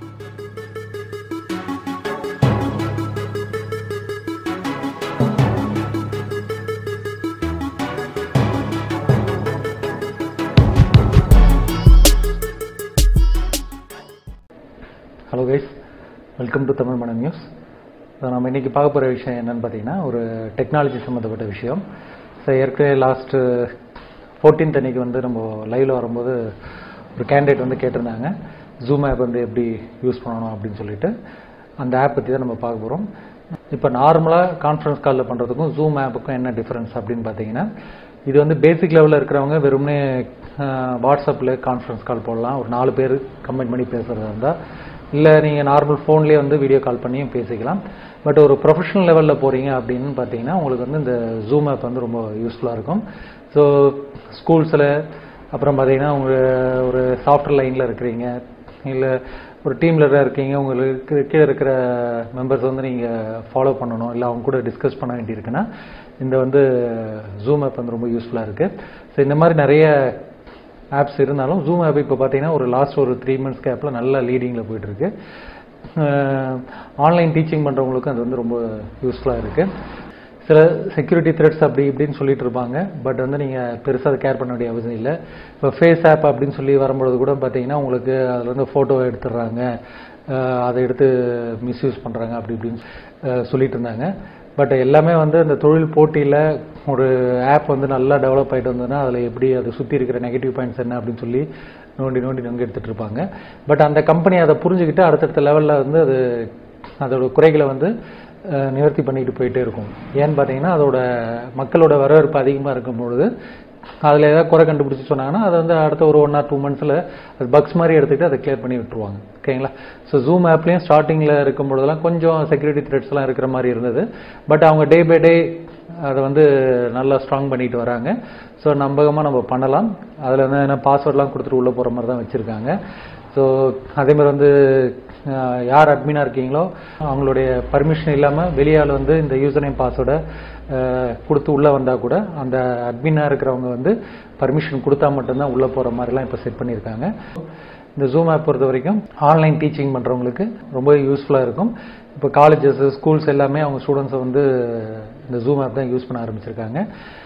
Hello guys welcome to Tamil Manam news so நம்ம இன்றைக்கி பார்க்க போகிற விஷயம் என்னன்னு பார்த்தீங்கன்னா ஒரு டெக்னாலஜி சம்மந்தப்பட்ட விஷயம் ஸோ ஏற்கனவே லாஸ்ட்டு ஃபோர்டீன்த் அன்னைக்கு வந்து நம்ம லைவில் வரும்போது ஒரு கேண்டிடேட் வந்து கேட்டிருந்தாங்க ஜூம் ஆப் வந்து எப்படி யூஸ் பண்ணணும் அப்படின்னு சொல்லிட்டு அந்த ஆப் பற்றி தான் நம்ம பார்க்க போகிறோம் இப்போ நார்மலாக கான்ஃபரன்ஸ் காலில் பண்ணுறதுக்கும் ஜூம் ஆப்புக்கும் என்ன டிஃப்ரென்ஸ் அப்படின்னு பார்த்தீங்கன்னா இது வந்து பேசிக் லெவலில் இருக்கிறவங்க வெறுமனே வாட்ஸ்அப்பில் கான்ஃபரன்ஸ் கால் போடலாம் ஒரு நாலு பேர் கமெண்ட் பண்ணி பேசுகிறதா இருந்தால் இல்லை நீங்கள் நார்மல் ஃபோன்லேயே வந்து வீடியோ கால் பண்ணியும் பேசிக்கலாம் பட் ஒரு ப்ரொஃபஷனல் லெவலில் போகிறீங்க அப்படின்னு பார்த்தீங்கன்னா உங்களுக்கு வந்து இந்த ஜூம் ஆப் வந்து ரொம்ப யூஸ்ஃபுல்லாக இருக்கும் ஸோ ஸ்கூல்ஸில் அப்புறம் பார்த்தீங்கன்னா உங்கள் ஒரு சாஃப்ட்வேர் லைனில் இருக்கிறீங்க இல்லை ஒரு டீம் லீடராக இருக்கீங்க உங்களுக்கு கீழே இருக்கிற மெம்பர்ஸ் வந்து நீங்கள் ஃபாலோ பண்ணணும் இல்லை அவங்க கூட டிஸ்கஸ் பண்ண வேண்டியிருக்குன்னா இந்த வந்து ஜூம் ஆப் வந்து ரொம்ப யூஸ்ஃபுல்லாக இருக்குது ஸோ இந்த மாதிரி நிறைய ஆப்ஸ் இருந்தாலும் ஜூம் ஆப் இப்போ பார்த்தீங்கன்னா ஒரு லாஸ்ட் ஒரு த்ரீ மந்த்ஸ் கேப்பில் நல்ல லீடிங்கில் போயிட்டுருக்கு ஆன்லைன் டீச்சிங் பண்ணுறவங்களுக்கும் அது வந்து ரொம்ப யூஸ்ஃபுல்லாக இருக்குது சில செக்யூரிட்டி த்ரெட்ஸ் அப்படி இப்படின்னு சொல்லிட்டு இருப்பாங்க பட் வந்து நீங்கள் பெருசாக அதை கேர் பண்ண வேண்டிய அவசியம் இல்லை இப்போ ஃபேஸ் ஆப் அப்படின்னு சொல்லி வரும்பொழுது கூட பார்த்தீங்கன்னா உங்களுக்கு அதில் வந்து ஃபோட்டோ எடுத்துடுறாங்க அதை எடுத்து மிஸ்யூஸ் பண்ணுறாங்க அப்படி இப்படின்னு சொல்லிட்டு இருந்தாங்க பட் எல்லாமே வந்து இந்த தொழில் போட்டியில் ஒரு ஆப் வந்து நல்லா டெவலப் ஆகிட்டு வந்ததுன்னா அதில் எப்படி அதை சுற்றி இருக்கிற நெகட்டிவ் பாயிண்ட்ஸ் என்ன அப்படின்னு சொல்லி நோண்டி நோண்டி நோண்டி எடுத்துகிட்டு இருப்பாங்க பட் அந்த கம்பெனி அதை புரிஞ்சுக்கிட்டு அடுத்தடுத்த லெவலில் வந்து அது அதோட குறைகளை வந்து நிவர்த்தி பண்ணிட்டு போயிட்டே இருக்கும் ஏன்னு பார்த்தீங்கன்னா அதோட மக்களோட வரவேற்பு அதிகமாக இருக்கும் பொழுது அதில் ஏதாவது குறை கண்டுபிடிச்சி சொன்னாங்கன்னா அதை வந்து அடுத்த ஒரு ஒன் ஆர் டூ மந்த்ஸில் அது பக்ஸ் மாதிரி எடுத்துக்கிட்டு அதை கிளியர் பண்ணி விட்டுருவாங்க ஓகேங்களா ஸோ ஜூம் ஆப்லேயும் ஸ்டார்டிங்கில் இருக்கும் பொழுதெல்லாம் கொஞ்சம் செக்யூரிட்டி த்ரெட்ஸ்லாம் இருக்கிற மாதிரி இருந்தது பட் அவங்க டே பை டே அதை வந்து நல்லா ஸ்ட்ராங் பண்ணிட்டு வராங்க ஸோ நம்பகமாக நம்ம பண்ணலாம் அதில் வந்து என்ன பாஸ்வேர்ட்லாம் கொடுத்துட்டு உள்ளே போகிற மாதிரி தான் வச்சுருக்காங்க ஸோ அதேமாதிரி வந்து யார் அட்மினாக இருக்கீங்களோ அவங்களுடைய பர்மிஷன் இல்லாமல் வெளியால் வந்து இந்த யூசர் நேம் பாஸ்வேர்டை கொடுத்து உள்ளே வந்தால் கூட அந்த அட்மினாக இருக்கிறவங்க வந்து பர்மிஷன் கொடுத்தா மட்டும்தான் உள்ளே போகிற மாதிரிலாம் இப்போ செட் பண்ணியிருக்காங்க இந்த ஜூம் ஆப் பொறுத்த வரைக்கும் ஆன்லைன் டீச்சிங் பண்ணுறவங்களுக்கு ரொம்ப யூஸ்ஃபுல்லாக இருக்கும் இப்போ காலேஜஸ் ஸ்கூல்ஸ் எல்லாமே அவங்க ஸ்டூடெண்ட்ஸை வந்து இந்த ஜூம் ஆப் தான் யூஸ் பண்ண ஆரம்பிச்சிருக்காங்க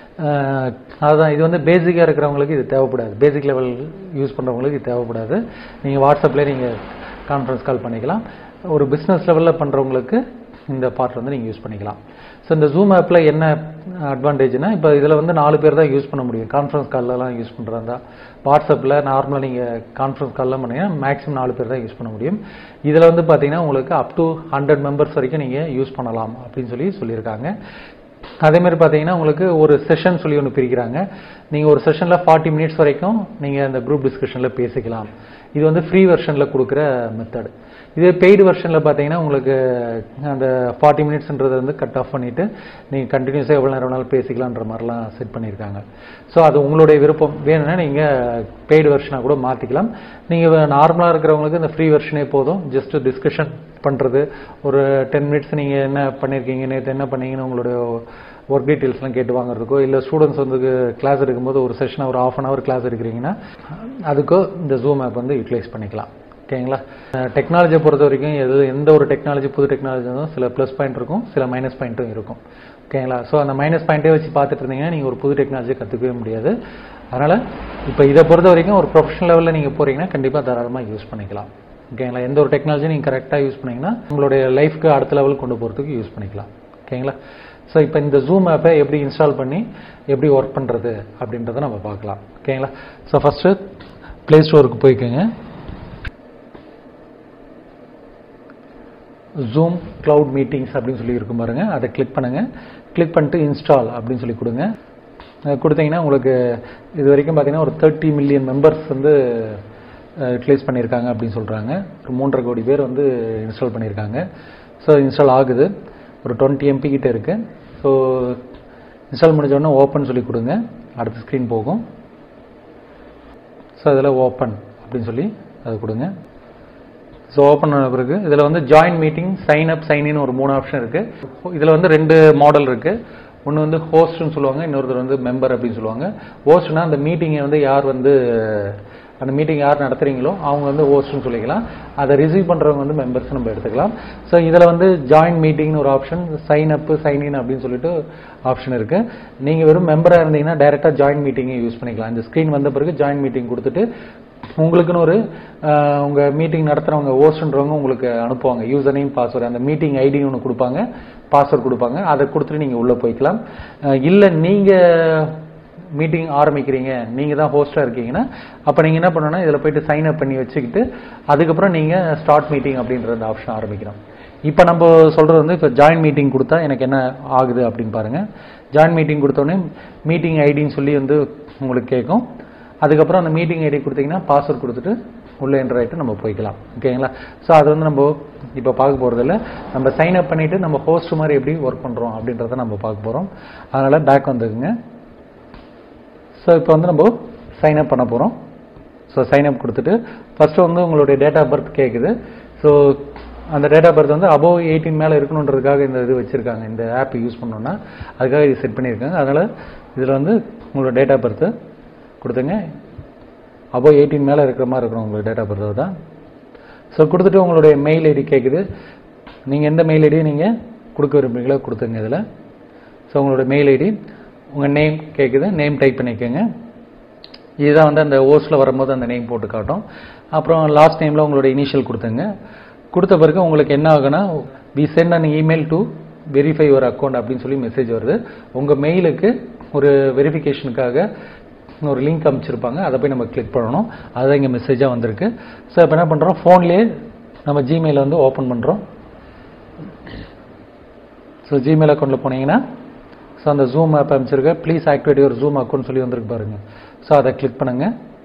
அதுதான் இது வந்து பேசிக்காக இருக்கிறவங்களுக்கு இது தேவைப்படாது பேசிக் லெவல் யூஸ் பண்ணுறவங்களுக்கு இது தேவைப்படாது நீங்கள் வாட்ஸ்அப்லேயே நீங்கள் கான்ஃபரன்ஸ் கால் பண்ணிக்கலாம் ஒரு பிஸ்னஸ் லெவலில் பண்ணுறவங்களுக்கு இந்த பார்ட் வந்து நீங்கள் யூஸ் பண்ணிக்கலாம் ஸோ இந்த ஜூம் ஆப்பில் என்ன அட்வான்டேஜ்னா இப்போ இதில் வந்து நாலு பேர் தான் யூஸ் பண்ண முடியும் கான்ஃபரன்ஸ் கால்லலாம் யூஸ் பண்ணுறதா வாட்ஸ்அப்பில் நார்மலாக நீங்கள் கான்ஃபரன்ஸ் கால்லாம் பண்ணீங்கன்னா மேக்ஸிமம் நாலு பேர் தான் யூஸ் பண்ண முடியும் இதில் வந்து பார்த்தீங்கன்னா உங்களுக்கு அப் டு ஹண்ட்ரட் மெம்பர்ஸ் வரைக்கும் நீங்கள் யூஸ் பண்ணலாம் அப்படின்னு சொல்லி சொல்லியிருக்காங்க அதேமாதிரி பார்த்தீங்கன்னா உங்களுக்கு ஒரு செஷன் சொல்லி ஒன்று பிரிக்கிறாங்க நீங்கள் ஒரு செஷனில் ஃபார்ட்டி மினிட்ஸ் வரைக்கும் நீங்கள் அந்த குரூப் டிஸ்கஷனில் பேசிக்கலாம் இது வந்து ஃப்ரீ வெர்ஷனில் கொடுக்குற மெத்தட் இதே பெய்டு வெர்ஷனில் பார்த்தீங்கன்னா உங்களுக்கு அந்த ஃபார்ட்டி மினிட்ஸ்ன்றதை வந்து கட் ஆஃப் பண்ணிவிட்டு நீங்கள் கண்டினியூஸாக எவ்வளோ நேரம் வேணாலும் பேசிக்கலான்ற மாதிரிலாம் செட் பண்ணியிருக்காங்க ஸோ அது உங்களுடைய விருப்பம் வேணும்னா நீங்கள் பெய்டு வெர்ஷனாக கூட மாற்றிக்கலாம் நீங்கள் நார்மலாக இருக்கிறவங்களுக்கு இந்த ஃப்ரீ வெர்ஷனே போதும் ஜஸ்ட் டிஸ்கஷன் பண்ணுறது ஒரு டென் மினிட்ஸ் நீங்கள் என்ன பண்ணியிருக்கீங்க நேற்று என்ன பண்ணீங்கன்னு உங்களுடைய ஒர்க் டீட்டெயில்ஸ்லாம் கேட்டு வாங்குறதுக்கோ இல்லை ஸ்டூடெண்ட்ஸ் வந்து கிளாஸ் எடுக்கும்போது ஒரு செஷனாக ஒரு ஆஃப் அன் ஹவர் கிளாஸ் எடுக்கிறீங்கன்னா அதுக்கோ இந்த ஜூம் ஆப் வந்து யூட்டிலைஸ் பண்ணிக்கலாம் ஓகேங்களா டெக்னாலஜியை பொறுத்த வரைக்கும் எது எந்த ஒரு டெக்னாலஜி புது டெக்னாலஜி இருந்தாலும் சில ப்ளஸ் பாயிண்ட் இருக்கும் சில மைனஸ் பாயிண்ட்டும் இருக்கும் ஓகேங்களா ஸோ அந்த மைனஸ் பாயிண்ட்டே வச்சு பார்த்துட்டு இருந்தீங்கன்னா நீங்கள் ஒரு புது டெக்னாலஜியை கற்றுக்கவே முடியாது அதனால் இப்போ இதை பொறுத்த வரைக்கும் ஒரு ப்ரொஃபஷனல் லெவலில் நீங்கள் போகிறீங்கன்னா கண்டிப்பாக தாராளமாக யூஸ் பண்ணிக்கலாம் ஓகேங்களா எந்த ஒரு டெக்னாலஜி நீங்கள் கரெக்டாக யூஸ் பண்ணிங்கன்னா உங்களுடைய லைஃப்க்கு அடுத்த லெவலுக்கு கொண்டு போகிறதுக்கு யூஸ் பண்ணிக்கலாம் ஓகேங்களா ஸோ இப்போ இந்த ஜூம் ஆப்பை எப்படி இன்ஸ்டால் பண்ணி எப்படி ஒர்க் பண்ணுறது அப்படின்றத நம்ம பார்க்கலாம் ஓகேங்களா ஸோ ஃபஸ்ட்டு ப்ளே ஸ்டோருக்கு போய்க்கோங்க ஜூம் க்ளவுட் மீட்டிங்ஸ் அப்படின்னு சொல்லி இருக்கும் பாருங்க அதை கிளிக் பண்ணுங்கள் கிளிக் பண்ணிட்டு இன்ஸ்டால் அப்படின்னு சொல்லி கொடுங்க கொடுத்தீங்கன்னா உங்களுக்கு இது வரைக்கும் பார்த்தீங்கன்னா ஒரு தேர்ட்டி மில்லியன் மெம்பர்ஸ் வந்து யூட்டிலைஸ் பண்ணியிருக்காங்க அப்படின்னு சொல்கிறாங்க ஒரு மூன்றரை கோடி பேர் வந்து இன்ஸ்டால் பண்ணியிருக்காங்க ஸோ இன்ஸ்டால் ஆகுது ஒரு டுவெண்ட்டி எம்பி கிட்ட இருக்குது ஸோ இன்ஸ்டால் முடிஞ்சோடனே ஓப்பன் சொல்லி கொடுங்க அடுத்த ஸ்க்ரீன் போகும் ஸோ அதில் ஓப்பன் அப்படின்னு சொல்லி அது கொடுங்க ஸோ ஓப்பன் பண்ண பிறகு இதில் வந்து join meeting sign up sign in ஒரு மூணு ஆப்ஷன் இருக்குது இதில் வந்து ரெண்டு மாடல் இருக்குது ஒன்று வந்து ஹோஸ்ட்னு சொல்லுவாங்க இன்னொருத்தர் வந்து மெம்பர் அப்படின்னு சொல்லுவாங்க ஹோஸ்ட்னா அந்த மீட்டிங்கை வந்து யார் வந்து அந்த மீட்டிங் யார் நடத்துறீங்களோ அவங்க வந்து ஹோஸ்ட்னு சொல்லிக்கலாம் அதை ரிசீவ் பண்றவங்க வந்து மெம்பர்ஸ் நம்ம எடுத்துக்கலாம் ஸோ இதுல வந்து ஜாயின் மீட்டிங்னு ஒரு option sign up sign in அப்படின்னு சொல்லிட்டு ஆப்ஷன் இருக்கு நீங்க வெறும் மெம்பரா இருந்தீங்கன்னா டைரக்டா ஜாயின் மீட்டிங்கை யூஸ் பண்ணிக்கலாம் இந்த ஸ்கிரீன் வந்த பிறகு ஜாயின் மீட்டிங் கொடுத்துட்டு உங்களுக்குன்னு ஒரு அஹ், உங்க மீட்டிங் நடத்துறவங்க ஹோஸ்ட்ன்றவங்க உங்களுக்கு அனுப்புவாங்க யூசர் நேம் பாஸ்வேர்டு அந்த மீட்டிங் ஐடி ஒன்று கொடுப்பாங்க பாஸ்வேர்ட் கொடுப்பாங்க அதை கொடுத்துட்டு நீங்க உள்ள போய்க்கலாம் அஹ், இல்ல நீங்க மீட்டிங் ஆரம்பிக்கிறீங்க நீங்க தான் ஹோஸ்டா இருக்கீங்கன்னா அப்ப நீங்க என்ன பண்ணணும்னா இதுல போயிட்டு சைன் அப் பண்ணி வச்சுக்கிட்டு அதுக்கப்புறம் நீங்க ஸ்டார்ட் மீட்டிங் அப்படின்ற அந்த ஆப்ஷன் ஆரம்பிக்கிறோம் இப்போ நம்ம சொல்றது வந்து இப்போ ஜாயின் மீட்டிங் கொடுத்தா எனக்கு என்ன ஆகுது அப்படின்னு பாருங்க ஜாயின் மீட்டிங் கொடுத்தோடனே மீட்டிங் ஐடின்னு சொல்லி வந்து உங்களுக்கு கேட்கும் அதுக்கப்புறம் அந்த மீட்டிங் ஐடி கொடுத்தீங்கன்னா பாஸ்வேர்ட் கொடுத்துட்டு உள்ள என்டர் ஆகிட்டு நம்ம போய்க்கலாம் ஓகேங்களா ஸோ அது வந்து நம்ம இப்போ பார்க்க போகிறதில்ல நம்ம சைன் அப் பண்ணிட்டு நம்ம ஹோஸ்ட் மாதிரி எப்படி ஒர்க் பண்ணுறோம் அப்படின்றத நம்ம பார்க்க போகிறோம் அதனால் பேக் வந்துக்குங்க ஸோ இப்போ வந்து நம்ம சைன் அப் பண்ண போகிறோம் ஸோ சைன் அப் கொடுத்துட்டு ஃபர்ஸ்ட் வந்து உங்களுடைய டேட் ஆஃப் பர்த் கேட்குது ஸோ அந்த டேட் ஆஃப் பர்த் வந்து அபோவ் எயிட்டீன் மேலே இருக்கணுன்றதுக்காக இந்த இது வச்சுருக்காங்க இந்த ஆப் யூஸ் பண்ணோன்னா அதுக்காக இது செட் பண்ணியிருக்காங்க அதனால் இதில் வந்து உங்களோட டேட் ஆஃப் பர்த்து கொடுத்துங்க அபோவ் எயிட்டீன் மேலே இருக்கிற மாதிரி இருக்கணும் உங்களோட டேட் ஆஃப் பர்த் தான் ஸோ கொடுத்துட்டு உங்களுடைய மெயில் ஐடி கேட்குது நீங்கள் எந்த மெயில் ஐடியை நீங்கள் கொடுக்க விரும்புறீங்களோ கொடுத்துங்க இதில் ஸோ உங்களோட மெயில் ஐடி உங்கள் நேம் கேட்குது நேம் டைப் பண்ணிக்கோங்க இதுதான் வந்து அந்த ஓஸில் வரும்போது அந்த நேம் போட்டு காட்டும் அப்புறம் லாஸ்ட் நேமில் உங்களோட இனிஷியல் கொடுத்துங்க கொடுத்த பிறகு உங்களுக்கு என்ன ஆகுனா we sent an email to verify your account அப்படின்னு சொல்லி மெசேஜ் வருது உங்கள் மெயிலுக்கு ஒரு வெரிஃபிகேஷனுக்காக ஒரு லிங்க் அமைச்சிருப்பாங்க அதை போய் நம்ம கிளிக் பண்ணணும் அதுதான் இங்கே மெசேஜாக வந்திருக்கு ஸோ இப்போ என்ன பண்ணுறோம் ஃபோன்லேயே நம்ம ஜிமெயில் வந்து ஓப்பன் பண்ணுறோம் ஸோ ஜிமெயில் அக்கௌண்ட்டில் போனீங்கன்னா ஸோ அந்த ஜூம் ஆப் அமைச்சிருக்க please activate your Zoom account சொல்லி வந்திருக்கு பாருங்க ஸோ அதை கிளிக் பண்ணுங்க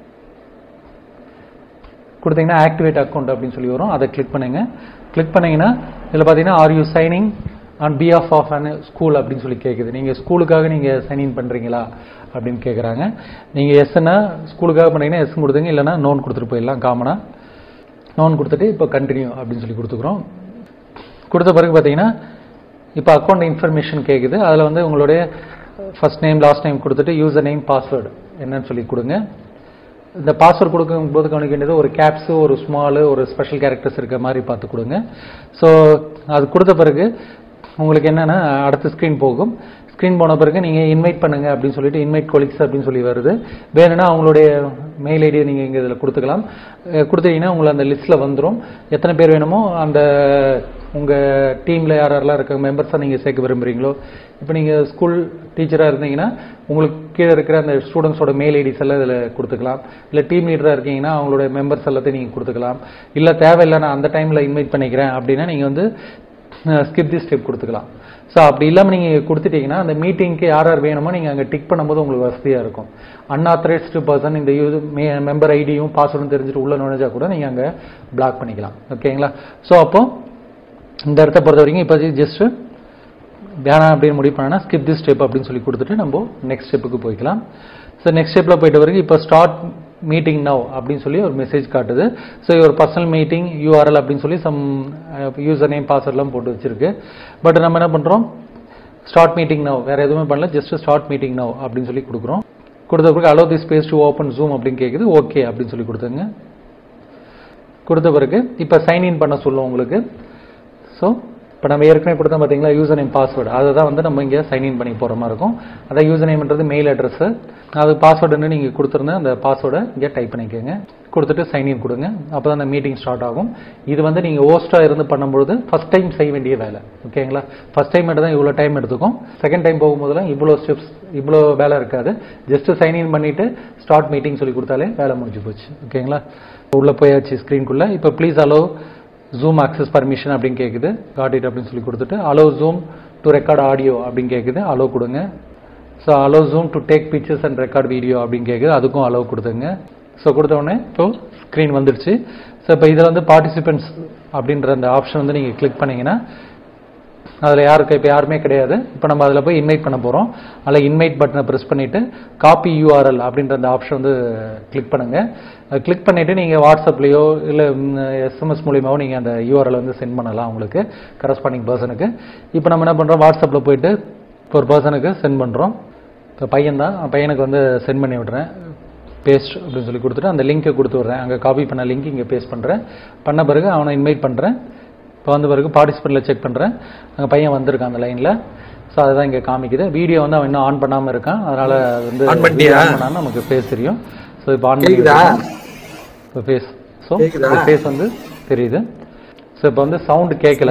கொடுத்தீங்கன்னா ஆக்டிவேட் அக்கௌண்ட் அப்படின்னு சொல்லி வரும் அதை கிளிக் பண்ணுங்க கிளிக் பண்ணீங்கன்னா இதில் பார்த்தீங்கன்னா are you signing on behalf of an school அப்படின்னு சொல்லி கேட்குது நீங்கள் ஸ்கூலுக்காக நீங்கள் சைன் இன் பண்ணுறீங்களா அப்படின்னு கேட்குறாங்க நீங்கள் எஸ்ன்னா ஸ்கூலுக்காக பண்ணீங்கன்னா எஸ் கொடுத்துங்க இல்லைன்னா நோன் கொடுத்துட்டு போயிடலாம் காமனாக நோன் கொடுத்துட்டு இப்போ கண்டினியூ அப்படின்னு சொல்லி கொடுத்துக்குறோம் கொடுத்த பிறகு பார்த்தீங்கன்னா இப்போ அக்கௌண்ட் இன்ஃபர்மேஷன் கேட்குது அதில் வந்து உங்களுடைய ஃபர்ஸ்ட் நேம் லாஸ்ட் நேம் கொடுத்துட்டு யூசர் நேம் பாஸ்வேர்டு என்னன்னு சொல்லி கொடுங்க இந்த பாஸ்வேர்ட் கொடுக்கும்போது கவனிக்க வேண்டியது ஒரு கேப்ஸு ஒரு ஸ்மாலு ஒரு ஸ்பெஷல் கேரக்டர்ஸ் இருக்க மாதிரி பார்த்து கொடுங்க ஸோ அது கொடுத்த பிறகு உங்களுக்கு என்னன்னா அடுத்த ஸ்க்ரீன் போகும் ஸ்க்ரீன் போன பிறகு நீங்கள் இன்வைட் பண்ணுங்க அப்படின்னு சொல்லிட்டு இன்வைட் கொலிக்ஸ் அப்படின்னு சொல்லி வருது வேணும்னா அவங்களுடைய மெயில் ஐடியை நீங்கள் இங்கே இதில் கொடுத்துக்கலாம் அஹ் கொடுத்தீங்கன்னா உங்களை அந்த லிஸ்ட்டில் வந்துடும் எத்தனை பேர் வேணுமோ அந்த உங்கள் டீமில் யார் யாரெல்லாம் இருக்க மெம்பர்ஸாக நீங்கள் சேர்க்க விரும்புகிறீங்களோ இப்போ நீங்கள் ஸ்கூல் டீச்சராக இருந்தீங்கன்னா உங்களுக்கு கீழே இருக்கிற அந்த ஸ்டூடெண்ட்ஸோட மெயில் ஐடிஸ் எல்லாம் இதில் கொடுத்துக்கலாம் இல்லை டீம் லீடராக இருக்கீங்கன்னா அவங்களோட மெம்பர்ஸ் எல்லாத்தையும் நீங்கள் கொடுத்துக்கலாம் இல்லை தேவையில்லை நான் அந்த டைமில் இன்வைட் பண்ணிக்கிறேன் அப்படின்னா நீங்கள் வந்து ஸ்கிப் தி ஸ்டெப் கொடுத்துக்கலாம் ஸோ அப்படி இல்லாமல் நீங்கள் கொடுத்துட்டீங்கன்னா அந்த மீட்டிங்க்கு யார் யார் வேணுமோ நீங்கள் அங்கே டிக் பண்ணும்போது உங்களுக்கு வசதியாக இருக்கும் அன்ஆத்தரைஸ்டு பர்சன் இந்த யூஸ் மெம்பர் ஐடியும் பாஸ்வேர்டும் தெரிஞ்சுட்டு உள்ள நுழைஞ்சா கூட நீங்கள் அங்கே பிளாக் பண்ணிக்கலாம் ஓகேங்களா ஸோ அப்போ இந்த இடத்த பொறுத்த வரைக்கும் இப்போ ஜஸ்ட் வேணாம் அப்படின்னு முடிவு பண்ணா ஸ்கிப் தி ஸ்டெப் அப்படின்னு சொல்லி கொடுத்துட்டு நம்ம நெக்ஸ்ட் ஸ்டெப்புக்கு போய்க்கலாம் ஸோ நெக்ஸ்ட் ஸ்டெப்பில் போயிட்டு வரைக்கும் இப்போ ஸ்டார்ட் மீட்டிங் நவ் அப்படின்னு சொல்லி ஒரு மெசேஜ் காட்டுது ஸோ ஒரு பர்சனல் மீட்டிங் யூஆர்எல் அப்படின்னு சொல்லி சம் யூசர் நேம் பாஸ்வேர்ட்லாம் போட்டு வச்சிருக்கு பட் நம்ம என்ன பண்ணுறோம் ஸ்டார்ட் மீட்டிங் நவ் வேற எதுவுமே பண்ணல ஜஸ்ட் ஸ்டார்ட் மீட்டிங் நவ் அப்படின்னு சொல்லி கொடுக்குறோம் கொடுத்த பிறகு allow the space to open Zoom அப்படின்னு கேட்குது ஓகே அப்படின்னு சொல்லி கொடுத்துங்க கொடுத்த பிறகு இப்போ சைன் இன் பண்ண சொல்லும் உங்களுக்கு ஸோ இப்போ நம்ம ஏற்கனவே கொடுத்தோம் பார்த்தீங்களா யூசர் நேம் பாஸ்வேர்டு அதை தான் வந்து நம்ம இங்கே சைன் இன் பண்ணி போகிற மாதிரி இருக்கும் அதான் யூசர் நேம்ன்றது மெயில் அட்ரஸ் அது பாஸ்வேர்டுன்னு நீங்கள் கொடுத்துருந்தா அந்த பாஸ்வேர்டை இங்கே டைப் பண்ணிக்கோங்க கொடுத்துட்டு சைன் இன் கொடுங்க அப்போ தான் அந்த மீட்டிங் ஸ்டார்ட் ஆகும் இது வந்து நீங்கள் ஹோஸ்ட்டாக இருந்து பண்ணும்பொழுது ஃபஸ்ட் டைம் செய்ய வேண்டிய வேலை ஓகேங்களா ஃபஸ்ட் டைம் மட்டும் தான் இவ்வளோ டைம் எடுத்துக்கும் செகண்ட் டைம் போகும்போதெல்லாம் இவ்வளோ ஸ்டெப்ஸ் இவ்வளோ வேலை இருக்காது ஜஸ்ட் சைன் இன் பண்ணிவிட்டு ஸ்டார்ட் மீட்டிங் சொல்லி கொடுத்தாலே வேலை முடிஞ்சு போச்சு ஓகேங்களா உள்ளே போயாச்சு ஸ்க்ரீனுக்குள்ளே இப்போ please allow Zoom access permission அப்படின்னு கேட்குது காட் இட் அப்படின்னு சொல்லி கொடுத்துட்டு allow Zoom to record audio அப்படின்னு கேட்குது அலோ கொடுங்க so allow Zoom to take pictures and record video அப்படின்னு கேட்குது அதுக்கும் அலோ கொடுத்துங்க ஸோ கொடுத்த உடனே இப்போ ஸ்க்ரீன் வந்துடுச்சு ஸோ இப்போ இதில் வந்து பார்ட்டிசிபென்ட்ஸ் அப்படின்ற அந்த ஆப்ஷன் வந்து நீங்கள் கிளிக் பண்ணீங்கன்னா அதில் யாருக்கு இப்போ யாருமே கிடையாது இப்போ நம்ம அதில் போய் இன்வைட் பண்ண போகிறோம் அதில் இன்வைட் பட்டனை ப்ரெஸ் பண்ணிவிட்டு காப்பி யூஆர்எல் அப்படின்ற அந்த ஆப்ஷன் வந்து கிளிக் பண்ணுங்கள் கிளிக் பண்ணிவிட்டு நீங்கள் வாட்ஸ்அப்லேயோ இல்லை எஸ்எம்எஸ் மூலியமாவோ நீங்கள் அந்த யூஆர்எல் வந்து சென்ட் பண்ணலாம் உங்களுக்கு கரஸ்பாண்டிங் பர்சனுக்கு இப்போ நம்ம என்ன பண்ணுறோம் வாட்ஸ்அப்பில் போயிட்டு இப்போ ஒரு பர்சனுக்கு சென்ட் பண்ணுறோம் இப்போ பையன் தான் பையனுக்கு வந்து சென்ட் பண்ணி விடுறேன் பேஸ்ட் அப்படின்னு சொல்லி கொடுத்துட்டு அந்த லிங்கை கொடுத்து விட்றேன் அங்கே காப்பி பண்ண லிங்க் இங்கே பேஸ்ட் பண்ணுறேன் பண்ண பிறகு அவனை இன்வைட் பண்ணுறேன் இப்போ வந்த பிறகு பார்ட்டிசிபெண்ட்டில் செக் பண்ணுறேன் அங்கே பையன் வந்திருக்கான் அந்த லைனில் ஸோ அதுதான் இங்கே காமிக்குது வீடியோ வந்து அவன் இன்னும் ஆன் பண்ணாமல் இருக்கான் அதனால் வந்து On பண்ணிட்டியா? ஆன் பண்ணாமல் நமக்கு ஃபேஸ் தெரியும் ஸோ இப்போ ஆன் கேக்குதா பண்ணி இப்போ ஃபேஸ் ஸோ கேக்குதா? ஃபேஸ் வந்து தெரியுது ஸோ இப்போ வந்து சவுண்டு கேட்கல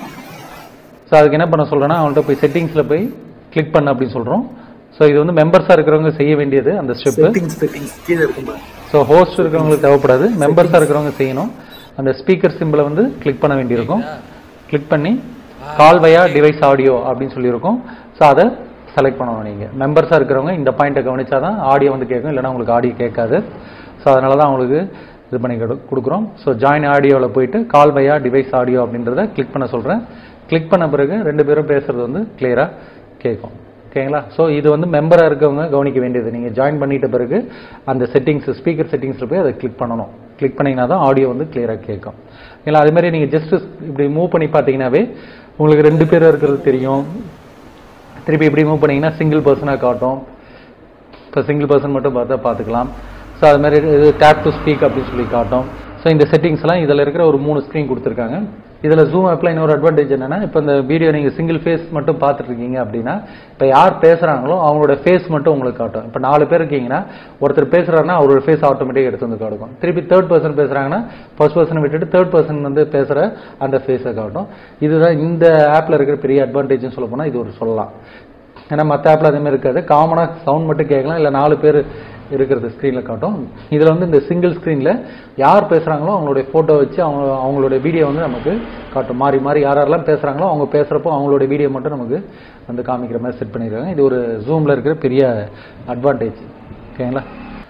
ஸோ அதுக்கு என்ன பண்ண சொல்கிறேன்னா அவன்கிட்ட போய் செட்டிங்ஸில் போய் கிளிக் பண்ண அப்படின்னு சொல்கிறோம் ஸோ இது வந்து மெம்பர்ஸாக இருக்கிறவங்க செய்ய வேண்டியது அந்த ஸ்டெப்பு செட்டிங்ஸ் செட்டிங்ஸ் கீழே இருக்குமா ஸோ ஹோஸ்ட் இருக்கிறவங்களுக்கு தேவைப்படாது மெம்பர்ஸாக இருக்கிறவங்க செய்யணும் அந்த ஸ்பீக்கர் சிம்பிளை வந்து கிளிக் பண்ண வேண்டியிருக்கும் கிளிக் பண்ணி கால் வயா டிவைஸ் ஆடியோ அப்படின்னு சொல்லியிருக்கும் ஸோ அதை செலக்ட் பண்ணணும் நீங்கள் மெம்பர்ஸாக இருக்கிறவங்க இந்த பாயிண்ட்டை கவனிச்சா தான் ஆடியோ வந்து கேட்கும் இல்லைன்னா உங்களுக்கு ஆடியோ கேட்காது ஸோ அதனால தான் அவங்களுக்கு இது பண்ணி கொடு- கொடுக்குறோம் ஸோ ஜாயின் ஆடியோவில் போயிட்டு கால் வயா டிவைஸ் ஆடியோ அப்படின்றத கிளிக் பண்ண சொல்கிறேன் கிளிக் பண்ண பிறகு ரெண்டு பேரும் பேசுறது வந்து கிளியராக கேட்கும் ஓகேங்களா ஸோ இது வந்து மெம்பராக இருக்கவங்க கவனிக்க வேண்டியது நீங்கள் ஜாயின் பண்ணிட்ட பிறகு அந்த செட்டிங்ஸ் ஸ்பீக்கர் செட்டிங்ஸில் போய் அதை கிளிக் பண்ணணும் கிளிக் பண்ணிங்கன்னா தான் ஆடியோ வந்து கிளியராக கேட்கும் ஓகேங்களா அதே மாதிரி நீங்கள் ஜஸ்ட் இப்படி மூவ் பண்ணி பார்த்தீங்கன்னாவே உங்களுக்கு ரெண்டு பேரும் இருக்கிறது தெரியும் திருப்பி இப்படி மூவ் பண்ணீங்கன்னா சிங்கிள் பர்சனாக காட்டும் இப்போ சிங்கிள் பர்சன் மட்டும் பார்த்தா பார்த்துக்கலாம் ஸோ அது மாதிரி இது டேப் டு ஸ்பீக் அப்படின்னு சொல்லி காட்டும் ஸோ இந்த செட்டிங்ஸ்லாம் இதில் இருக்கிற ஒரு மூணு ஸ்க்ரீன் கொடுத்துருக்காங்க இதில் ஜூம் ஆப்பில் இன்னொரு அட்வான்டேஜ் என்னன்னா இப்போ இந்த வீடியோ நீங்கள் சிங்கிள் ஃபேஸ் மட்டும் பார்த்துட்டு இருக்கீங்க அப்படின்னா இப்போ யார் பேசுகிறாங்களோ அவங்களோட ஃபேஸ் மட்டும் உங்களுக்கு காட்டும் இப்போ நாலு பேர் இருக்கீங்கன்னா ஒருத்தர் பேசுகிறாருன்னா அவரோட ஃபேஸ் ஆட்டோமேட்டிக் எடுத்து வந்து காட்டும் திருப்பி தேர்ட் பர்சன் பேசுகிறாங்கன்னா ஃபர்ஸ்ட் பர்சனை விட்டுட்டு தேர்ட் பர்சன் வந்து பேசுகிற அந்த ஃபேஸை காட்டும் இதுதான் இந்த ஆப்பில் இருக்கிற பெரிய அட்வான்டேஜ்னு சொல்ல போனால் இது ஒரு சொல்லலாம் ஏன்னா மற்ற ஆப்பில் அதே மாதிரி இருக்காது காமனாக சவுண்ட் மட்டும் கேட்கலாம் இல்லை நாலு பேர் இருக்கிறது ஸ்க்ரீனில் காட்டும் இதில் வந்து இந்த சிங்கிள் ஸ்க்ரீனில் யார் பேசுகிறாங்களோ அவங்களுடைய ஃபோட்டோ வச்சு அவங்க அவங்களோட வீடியோ வந்து நமக்கு காட்டும் மாறி மாறி யார் யாரெல்லாம் பேசுகிறாங்களோ அவங்க பேசுகிறப்போ அவங்களோட வீடியோ மட்டும் நமக்கு வந்து காமிக்கிற மாதிரி செட் பண்ணியிருக்காங்க இது ஒரு ஜூமில் இருக்கிற பெரிய அட்வான்டேஜ் ஓகேங்களா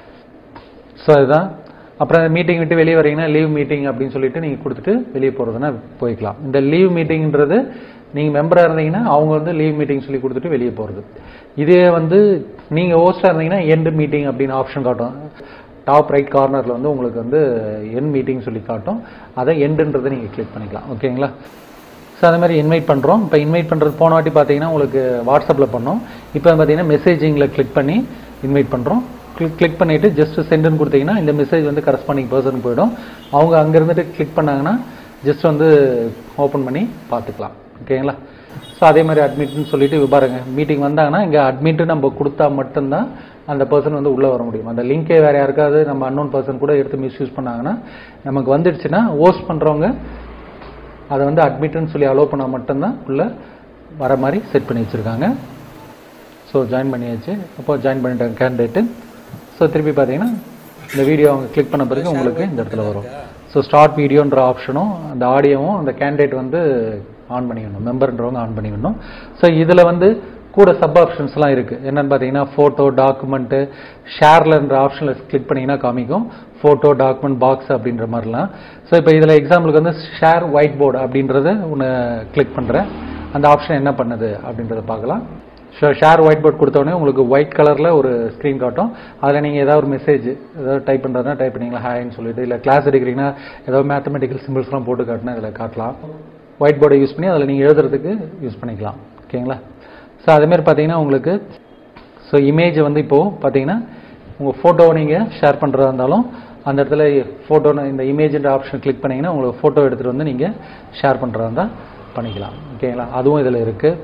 ஸோ இதுதான் அப்புறம் மீட்டிங் விட்டு வெளியே வரீங்கன்னா லீவ் மீட்டிங் அப்படின்னு சொல்லிட்டு நீங்கள் கொடுத்துட்டு வெளியே போகிறதுனா போய்க்கலாம் இந்த லீவ் மீட்டிங்ன்றது நீங்கள் மெம்பராக இருந்தீங்கன்னா அவங்க வந்து லீவ் மீட்டிங் சொல்லி கொடுத்துட்டு வெளியே போகிறது இதே வந்து நீங்கள் ஹோஸ்டாக இருந்தீங்கன்னா எண்ட் மீட்டிங் அப்படின்னு ஆப்ஷன் காட்டும் டாப் ரைட் கார்னரில் வந்து உங்களுக்கு வந்து என் மீட்டிங் சொல்லி காட்டும் அதை எண்டுன்றதை நீங்கள் கிளிக் பண்ணிக்கலாம் ஓகேங்களா ஸோ அதே மாதிரி இன்வைட் பண்ணுறோம் இப்போ இன்வைட் பண்ணுறது போன வாட்டி பார்த்தீங்கன்னா உங்களுக்கு வாட்ஸ்அப்பில் பண்ணோம் இப்போ பார்த்தீங்கன்னா மெசேஜிங்கில் கிளிக் பண்ணி இன்வைட் பண்ணுறோம் கிளிக் கிளிக் பண்ணிவிட்டு ஜஸ்ட் சென்டுன்னு கொடுத்தீங்கன்னா இந்த மெசேஜ் வந்து கரஸ்பாண்டிங் பர்சனுக்கு போயிடும் அவங்க அங்கே இருந்துட்டு கிளிக் பண்ணாங்கன்னா ஜஸ்ட் வந்து ஓப்பன் பண்ணி பார்த்துக்கலாம் ஓகேங்களா ஸோ அதே மாதிரி அட்மிட்னு சொல்லிட்டு இது பாருங்க மீட்டிங் வந்தாங்கன்னா இங்கே அட்மிட்டு நம்ம கொடுத்தா மட்டும்தான் அந்த பர்சன் வந்து உள்ளே வர முடியும் அந்த லிங்கே வேறு யாருக்காவது நம்ம அன்னோன் பர்சன் கூட எடுத்து மிஸ்யூஸ் பண்ணாங்கன்னா நமக்கு வந்துடுச்சுன்னா ஹோஸ்ட் பண்ணுறவங்க அதை வந்து அட்மிட்னு சொல்லி அலோவ் பண்ணால் மட்டும்தான் உள்ள வர மாதிரி செட் பண்ணி வச்சுருக்காங்க ஸோ ஜாயின் பண்ணியாச்சு அப்போ ஜாயின் பண்ணிட்டாங்க கேண்டிடேட்டு ஸோ திருப்பி பார்த்தீங்கன்னா இந்த வீடியோ அவங்க கிளிக் பண்ண பிறகு உங்களுக்கு இந்த இடத்துல வரும் ஸோ ஸ்டார்ட் வீடியோன்ற ஆப்ஷனும் அந்த ஆடியோவும் அந்த கேண்டிடேட் வந்து ஆன் பண்ணிக்கணும் மெம்பர்ன்றவங்க ஆன் பண்ணிக்கணும் ஸோ இதில் வந்து கூட சப் ஆப்ஷன்ஸ்லாம் இருக்குது என்னன்னு பார்த்தீங்கன்னா ஃபோட்டோ டாக்குமெண்ட்டு ஷேர்லன்ற ஆப்ஷனில் கிளிக் பண்ணிங்கன்னா காமிக்கும் ஃபோட்டோ டாக்குமெண்ட் பாக்ஸ் அப்படின்ற மாதிரிலாம் ஸோ இப்போ இதில் எக்ஸாம்பிளுக்கு வந்து ஷேர் ஒயிட் போர்டு அப்படின்றத ஒன்று கிளிக் பண்ணுறேன் அந்த ஆப்ஷன் என்ன பண்ணுது அப்படின்றத பார்க்கலாம் ஸோ ஷேர் ஒயிட் போர்ட் கொடுத்தோடனே உங்களுக்கு ஒயிட் கலரில் ஒரு ஸ்க்ரீன் காட்டும் அதில் நீங்கள் ஏதாவது ஒரு மெசேஜ் ஏதாவது டைப் பண்ணுறதுனா டைப் பண்ணிங்களா ஹாய்னு சொல்லிட்டு இல்லை கிளாஸ் எடுக்கிறீங்கன்னா ஏதாவது மேத்தமெட்டிக்கல் சிம்பிள்ஸ்லாம் போட்டு காட்டினா இதில் காட்டலாம் ஒயிட் போர்டை யூஸ் பண்ணி அதில் நீங்கள் எழுதுறதுக்கு யூஸ் பண்ணிக்கலாம் ஓகேங்களா ஸோ அதேமாதிரி பார்த்தீங்கன்னா உங்களுக்கு ஸோ இமேஜ் வந்து இப்போது பார்த்தீங்கன்னா உங்கள் ஃபோட்டோவை நீங்கள் ஷேர் பண்ணுறதா இருந்தாலும் அந்த இடத்துல ஃபோட்டோ இந்த இமேஜ்ன்ற ஆப்ஷன் கிளிக் பண்ணிங்கன்னா உங்களுக்கு ஃபோட்டோ எடுத்துகிட்டு வந்து நீங்கள் ஷேர் பண்ணுறதா இருந்தால் பண்ணிக்கலாம் ஓகேங்களா அதுவும் இதில் இருக்குது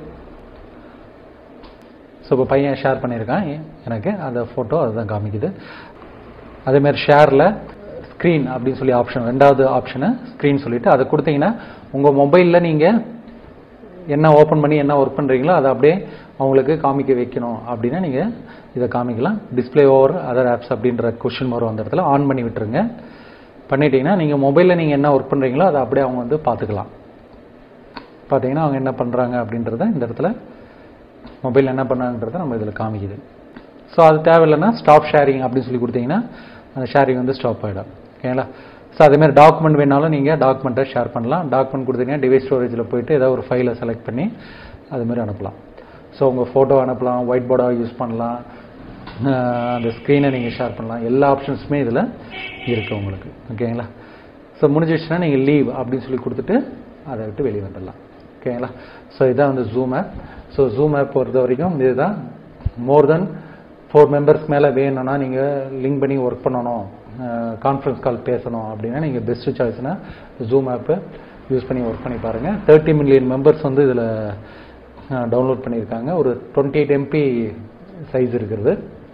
ஸோ இப்போ பையன் ஷேர் பண்ணியிருக்கான் எ- எனக்கு அந்த ஃபோட்டோ அதுதான் காமிக்குது அதேமாதிரி ஷேரில் ஸ்க்ரீன் அப்படின்னு சொல்லி ஆப்ஷன் ரெண்டாவது ஆப்ஷனு ஸ்க்ரீன் சொல்லிட்டு அதை கொடுத்தீங்கன்னா உங்கள் மொபைலில் நீங்கள் என்ன ஓப்பன் பண்ணி என்ன ஒர்க் பண்ணுறீங்களோ அதை அப்படியே அவங்களுக்கு காமிக்க வைக்கணும் அப்படின்னா நீங்கள் இதை காமிக்கலாம் டிஸ்ப்ளே ஓவர் அதர் ஆப்ஸ் அப்படின்ற கொஷின் வரும் அந்த இடத்துல ஆன் பண்ணி விட்டுருங்க பண்ணிட்டீங்கன்னா நீங்கள் மொபைலில் நீங்கள் என்ன ஒர்க் பண்ணுறீங்களோ அதை அப்படியே அவங்க வந்து பார்த்துக்கலாம் பார்த்தீங்கன்னா அவங்க என்ன பண்ணுறாங்க அப்படின்றத இந்த இடத்துல மொபைல் என்ன பண்ணாங்கன்றத நம்ம இதில் காமிக்குது ஸோ அது தேவையில்லைன்னா ஸ்டாப் ஷேரிங் அப்படின்னு சொல்லி கொடுத்தீங்கன்னா அந்த ஷேரிங் வந்து ஸ்டாப் ஆகிடும் ஓகேங்களா ஸோ அதேமாதிரி டாக்குமெண்ட் வேணாலும் நீங்கள் டாக்குமெண்ட்டை ஷேர் பண்ணலாம் டாக்குமெண்ட் கொடுத்தீங்கன்னா டிவைஸ் ஸ்டோரேஜில் போயிட்டு ஏதாவது ஒரு ஃபைலை செலக்ட் பண்ணி அது மாதிரி அனுப்பலாம் ஸோ உங்கள் ஃபோட்டோ அனுப்பலாம் ஒயிட் போர்டாக யூஸ் பண்ணலாம் அஹ் அந்த ஸ்க்ரீனை நீங்கள் ஷேர் பண்ணலாம் எல்லா ஆப்ஷன்ஸுமே இதில் இருக்குது உங்களுக்கு ஓகேங்களா ஸோ முடிஞ்சிடுச்சுன்னா நீங்கள் லீவ் அப்படின்னு சொல்லி கொடுத்துட்டு அதை விட்டு வெளியே வந்துடலாம் ஓகேங்களா ஸோ இதான் வந்து Zoom app so Zoom app பொறுத்த வரைக்கும் இதுதான் மோர் தென் ஃபோர் மெம்பர்ஸ் மேலே வேணும்னா நீங்கள் லிங்க் பண்ணி ஒர்க் பண்ணணும் கான்ஃபரன்ஸ் கால் பேசணும் அப்படின்னா நீங்கள் பெஸ்ட் சாய்ஸ்னா ஜூம் ஆப்பை யூஸ் பண்ணி ஒர்க் பண்ணி பாருங்கள் தேர்ட்டி மில்லியன் மெம்பர்ஸ் வந்து இதில் டவுன்லோட் பண்ணியிருக்காங்க ஒரு டுவெண்ட்டி எயிட் எம்பி சைஸ் இருக்கிறது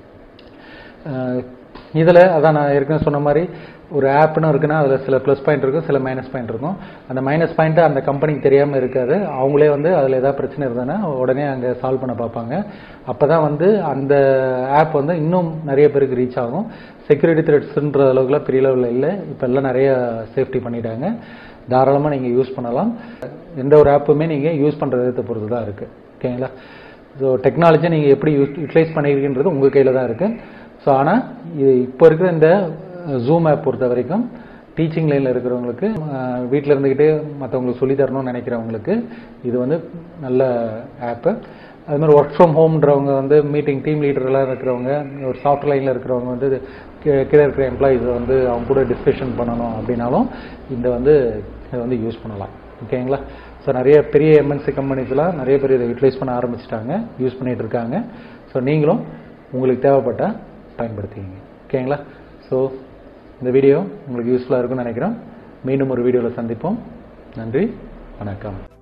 இதில் அதான் நான் ஏற்கனவே சொன்ன மாதிரி ஒரு ஆப்னு இருக்குன்னா அதில் சில ப்ளஸ் பாயிண்ட் இருக்கும் சில மைனஸ் பாயிண்ட் இருக்கும் அந்த மைனஸ் பாயிண்ட்டு அந்த கம்பெனிக்கு தெரியாமல் இருக்காது அவங்களே வந்து அதில் ஏதாவது பிரச்சனை இருந்ததுன்னா உடனே அங்கே சால்வ் பண்ண பார்ப்பாங்க அப்போ தான் வந்து அந்த ஆப் வந்து இன்னும் நிறைய பேருக்கு ரீச் ஆகும் செக்யூரிட்டி த்ரெட்ஸ்ன்ற அளவுக்குலாம் பெரிய லெவலில் இல்லை இப்போ எல்லாம் நிறைய சேஃப்டி பண்ணிட்டாங்க தாராளமாக நீங்கள் யூஸ் பண்ணலாம் எந்த ஒரு ஆப்புமே நீங்கள் யூஸ் பண்ணுற விதத்தை பொறுத்து தான் இருக்குது ஓகேங்களா ஸோ டெக்னாலஜியை நீங்கள் எப்படி யூஸ் யூட்டிலைஸ் பண்ணியிருக்கின்றது உங்கள் கையில் தான் இருக்குது ஸோ ஆனால் இது இப்போ இருக்கிற இந்த ஜூம் ஆப் பொறுத்த வரைக்கும் டீச்சிங் லைனில் இருக்கிறவங்களுக்கு வீட்டில் இருந்துக்கிட்டே மற்றவங்களுக்கு சொல்லி தரணும்னு நினைக்கிறவங்களுக்கு இது வந்து நல்ல ஆப்பு அது மாதிரி ஒர்க் ஃப்ரம் ஹோம்ன்றவங்க வந்து மீட்டிங் டீம் லீடர்லாம் இருக்கிறவங்க ஒரு சாஃப்ட் லைனில் இருக்கிறவங்க வந்து கீ- கீழே இருக்கிற எம்ப்ளாயிஸை வந்து அவங்க கூட டிஸ்கஷன் பண்ணணும் அப்படின்னாலும் இந்த வந்து இதை வந்து யூஸ் பண்ணலாம் ஓகேங்களா ஸோ நிறைய பெரிய எம்என்சி கம்பெனிஸ்லாம் நிறைய பேர் இதை யூட்டிலைஸ் பண்ண ஆரம்பிச்சிட்டாங்க யூஸ் பண்ணிட்டு இருக்காங்க ஸோ நீங்களும் உங்களுக்கு தேவைப்பட்டால் பயன்படுத்திக்கிங்க ஓகேங்களா ஸோ இந்த வீடியோ உங்களுக்கு யூஸ்ஃபுல்லாக இருக்கும்னு நினைக்கிறோம் மீண்டும் ஒரு வீடியோவில் சந்திப்போம் நன்றி வணக்கம்